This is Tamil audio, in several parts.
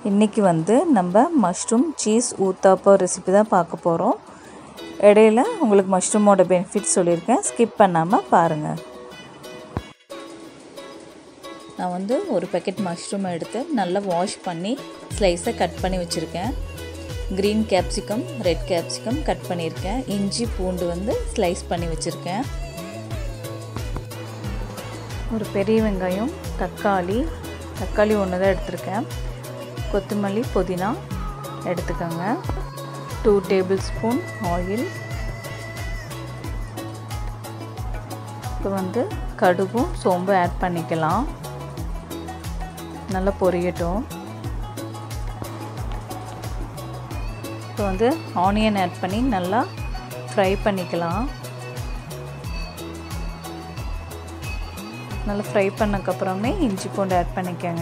இன்றைக்கி வந்து நம்ம மஷ்ரூம் சீஸ் ஊத்தாப்போ ரெசிபி தான் பார்க்க போகிறோம் இடையில உங்களுக்கு மஷ்ரூமோட பெனிஃபிட் சொல்லியிருக்கேன் ஸ்கிப் பண்ணாமல் பாருங்கள் நான் வந்து ஒரு பேக்கெட் மஷ்ரூமை எடுத்து நல்லா வாஷ் பண்ணி ஸ்லைஸை கட் பண்ணி வச்சுருக்கேன் green capsicum red capsicum cut பண்ணியிருக்கேன் இஞ்சி பூண்டு வந்து ஸ்லைஸ் பண்ணி வச்சுருக்கேன் ஒரு பெரிய வெங்காயம் தக்காளி தக்காளி ஒன்று தான் எடுத்திருக்கேன் கொத்தமல்லி புதினா எடுத்துக்கோங்க டூ டேபிள் ஸ்பூன் ஆயில் இப்போ வந்து கடுகும் சோம்பு ஆட் பண்ணிக்கலாம் நல்லா பொரியட்டும் இப்போ வந்து ஆனியன் ஆட் பண்ணி நல்லா ஃப்ரை பண்ணிக்கலாம் நல்லா ஃப்ரை பண்ணக்கப்புறமே இஞ்சி பூண்டு ஆட் பண்ணிக்கோங்க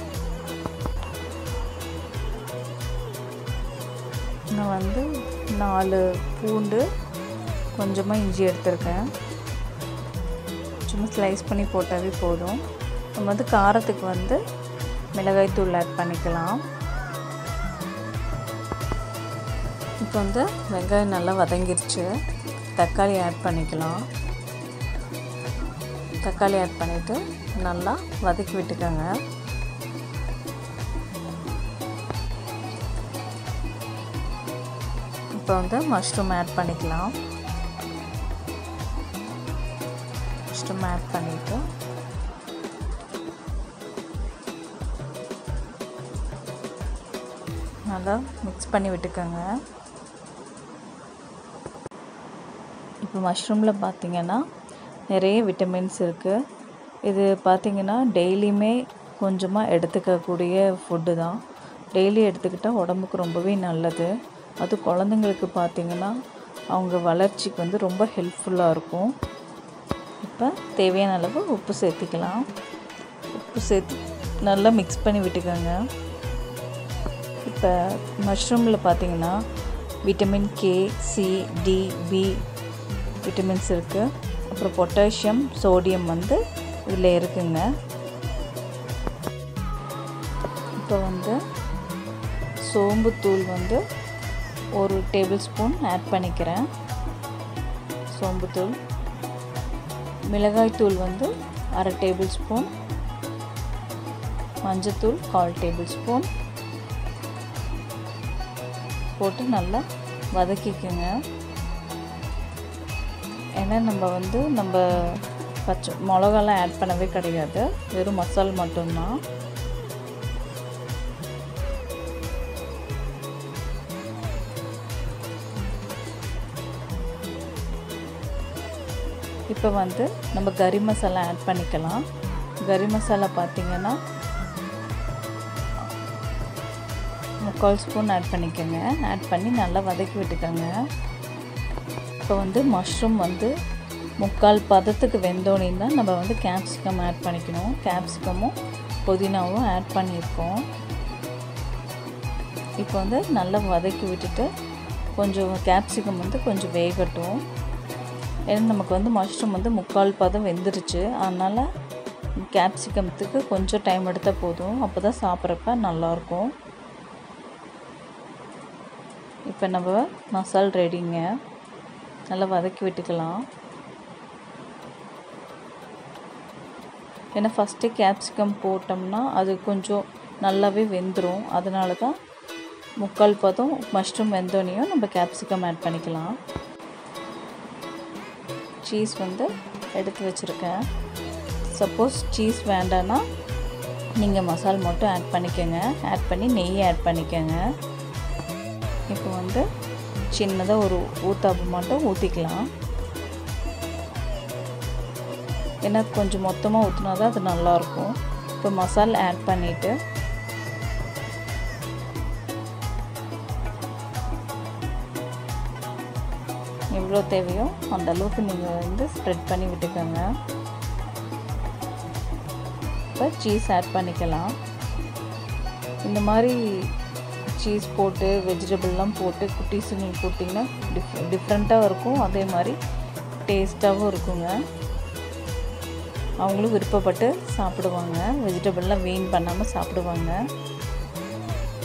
நான் வந்து நாலு பூண்டு கொஞ்சமாக இஞ்சி எடுத்திருக்கேன் சும்மா ஸ்லைஸ் பண்ணி போட்டாவே போதும் நம்ம வந்து காரத்துக்கு வந்து மிளகாய் தூள் ஆட் பண்ணிக்கலாம் இப்போ வந்து வெங்காயம் நல்லா வதங்கிருச்சு தக்காளி ஆட் பண்ணிக்கலாம் தக்காளி ஆட் பண்ணிவிட்டு நல்லா வதக்கி விட்டுக்கோங்க இப்போ வந்து மஷ்ரூம் ஆட் பண்ணிக்கலாம் மஷ்ரூம் ஆட் பண்ணிவிட்டு நல்லா மிக்ஸ் பண்ணி விட்டுக்கோங்க இப்போ மஷ்ரூமில் பார்த்திங்கன்னா நிறைய விட்டமின்ஸ் இருக்குது இது பார்த்திங்கன்னா டெய்லியுமே கொஞ்சமாக எடுத்துக்கக்கூடிய ஃபுட்டு தான் டெய்லி எடுத்துக்கிட்டால் உடம்புக்கு ரொம்பவே நல்லது அது குழந்தைங்களுக்கு பார்த்திங்கன்னா அவங்க வளர்ச்சிக்கு வந்து ரொம்ப ஹெல்ப்ஃபுல்லாக இருக்கும் இப்போ தேவையான அளவு உப்பு சேர்த்திக்கலாம் உப்பு சேர்த்து நல்லா மிக்ஸ் பண்ணி விட்டுக்கோங்க இப்போ மஷ்ரூமில் பார்த்திங்கன்னா vitamin K C D B vitamins இருக்குது அப்புறம் பொட்டாசியம் சோடியம் வந்து இதில் இருக்குங்க இப்போ வந்து சோம்புத்தூள் வந்து ஒரு டேபிள் ஸ்பூன் ஆட் பண்ணிக்கிறேன் சோம்புத்தூள் மிளகாய்த்தூள் வந்து அரை டேபிள் ஸ்பூன் மஞ்சத்தூள் கால் டேபிள் ஸ்பூன் போட்டு நல்லா வதக்கிக்கோங்க ஏன்னா நம்ம வந்து நம்ம பச்சை மிளகாலாம் ஆட் பண்ணவே கிடையாது வெறும் மசால் மட்டும்தான் இப்போ வந்து நம்ம கறி மசாலா ஆட் பண்ணிக்கலாம் கறி மசாலா பார்த்திங்கன்னா முக்கால் ஸ்பூன் ஆட் பண்ணிக்கோங்க ஆட் பண்ணி நல்லா வதக்கி விட்டுக்கோங்க இப்போ வந்து மஷ்ரூம் வந்து முக்கால் பதத்துக்கு வெந்தோடனே தான் நம்ம வந்து கேப்சிகம் ஆட் பண்ணிக்கணும் கேப்சிகமும் புதினாவும் ஆட் பண்ணியிருக்கோம் இப்போ வந்து நல்லா வதக்கி விட்டுட்டு கொஞ்சம் கேப்சிகம் வந்து கொஞ்சம் வேகட்டும் ஏன்னா நமக்கு வந்து மஷ்ரூம் வந்து முக்கால் பதம் வெந்துருச்சு அதனால் கேப்சிகம்த்துக்கு கொஞ்சம் டைம் எடுத்தால் போதும் அப்போ தான் சாப்பிட்றப்ப நல்லாயிருக்கும் இப்போ நம்ம மசால் ரெடிங்க நல்லா வதக்கி விட்டுக்கலாம் ஏன்னா ஃபஸ்ட்டு கேப்சிகம் போட்டோம்னா அது கொஞ்சம் நல்லாவே வெந்துடும் அதனால தான் முக்கால் பதம் மஷ்ரூம் வெந்தோனையும் நம்ம கேப்சிகம் ஆட் பண்ணிக்கலாம் சீஸ் வந்து எடுத்து வச்சுருக்கேன் சப்போஸ் சீஸ் வேண்டான்னா நீங்கள் மசால் மட்டும் ஆட் பண்ணிக்கோங்க ஆட் பண்ணி நெய் ஆட் பண்ணிக்கோங்க இப்போ வந்து சின்னதாக ஒரு ஊத்தாப்பு மட்டும் ஊற்றிக்கலாம் ஏன்னா கொஞ்சம் மொத்தமாக ஊற்றினா தான் அது நல்லாயிருக்கும் இப்போ மசால் ஆட் பண்ணிவிட்டு எவ்வளோ தேவையோ அந்த அளவுக்கு நீங்கள் வந்து ஸ்ப்ரெட் பண்ணி விட்டுக்கோங்க இப்போ சீஸ் ஆட் பண்ணிக்கலாம் இந்த மாதிரி சீஸ் போட்டு வெஜிடபிள்லாம் போட்டு குட்டீஸுங்களுக்கு கொடுத்திங்கன்னா டிஃப் டிஃப்ரெண்ட்டாக இருக்கும் அதே மாதிரி டேஸ்ட்டாகவும் இருக்குங்க அவங்களும் விருப்பப்பட்டு சாப்பிடுவாங்க வெஜிடபிள்லாம் வீண் பண்ணாமல் சாப்பிடுவாங்க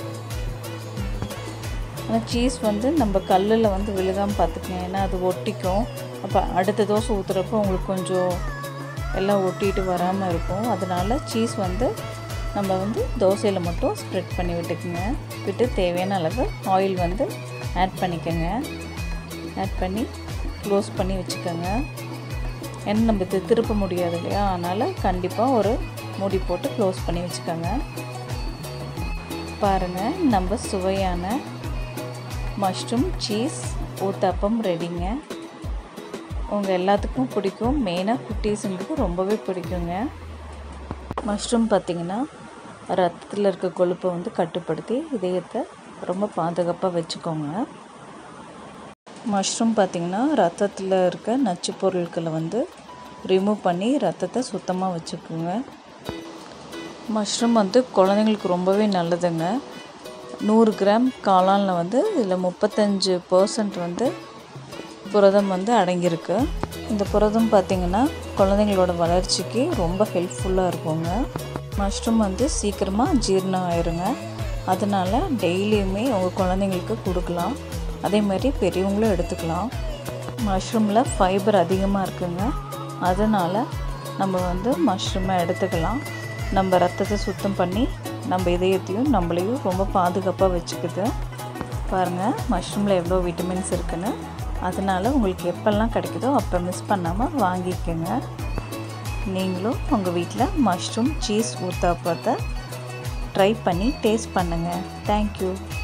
ஆனால் சீஸ் வந்து நம்ம கல்லில் வந்து விழுகாமல் பார்த்துக்கங்க ஏன்னா அது ஒட்டிக்கும் அப்போ அடுத்த தோசை ஊற்றுறப்போ உங்களுக்கு கொஞ்சம் எல்லாம் ஒட்டிட்டு வராமல் இருக்கும் அதனால் சீஸ் வந்து நம்ம வந்து தோசையில் மட்டும் ஸ்ப்ரெட் பண்ணி விட்டுக்குங்க விட்டு தேவையான அளவு ஆயில் வந்து ஆட் பண்ணிக்கோங்க ஆட் பண்ணி க்ளோஸ் பண்ணி வச்சுக்கோங்க ஏன்னா நம்ம இது திருப்ப முடியாது இல்லையா அதனால் கண்டிப்பாக ஒரு மூடி போட்டு க்ளோஸ் பண்ணி வச்சுக்கோங்க பாருங்கள் நம்ம சுவையான மஷ்ரூம் சீஸ் ஊத்தாப்பம் ரெடிங்க உங்கள் எல்லாத்துக்கும் பிடிக்கும் மெயினாக குட்டீஸுங்களுக்கு ரொம்பவே பிடிக்குங்க மஷ்ரூம் பார்த்திங்கன்னா ரத்தத்தில் இருக்க கொழுப்பை வந்து கட்டுப்படுத்தி இதயத்தை ரொம்ப பாதுகாப்பாக வச்சுக்கோங்க மஷ்ரூம் பார்த்திங்கன்னா ரத்தத்தில் இருக்க நச்சு பொருட்களை வந்து ரிமூவ் பண்ணி ரத்தத்தை சுத்தமாக வச்சுக்கோங்க மஷ்ரூம் வந்து குழந்தைங்களுக்கு ரொம்பவே நல்லதுங்க நூறு கிராம் காளானில் வந்து இதில் முப்பத்தஞ்சு பர்சன்ட் வந்து புரதம் வந்து அடங்கியிருக்கு இந்த புரதம் பார்த்திங்கன்னா குழந்தைங்களோட வளர்ச்சிக்கு ரொம்ப ஹெல்ப்ஃபுல்லாக இருக்குங்க மஷ்ரூம் வந்து சீக்கிரமாக ஜீரணம் ஆயிருங்க அதனால் டெய்லியுமே உங்கள் குழந்தைங்களுக்கு கொடுக்கலாம் அதே மாதிரி பெரியவங்களும் எடுத்துக்கலாம் மஷ்ரூமில் ஃபைபர் அதிகமாக இருக்குங்க அதனால் நம்ம வந்து மஷ்ரூமை எடுத்துக்கலாம் நம்ம ரத்தத்தை சுத்தம் பண்ணி நம்ம இதயத்தையும் நம்மளையும் ரொம்ப பாதுகாப்பாக வச்சுக்குது பாருங்கள் மஷ்ரூமில் எவ்வளோ விட்டமின்ஸ் இருக்குன்னு அதனால் உங்களுக்கு எப்போல்லாம் கிடைக்குதோ அப்போ மிஸ் பண்ணாமல் வாங்கிக்கோங்க நீங்களும் உங்கள் வீட்டில் மஷ்ரூம் சீஸ் ஊத்தாப்பத்தை ட்ரை பண்ணி டேஸ்ட் பண்ணுங்கள் தேங்க்யூ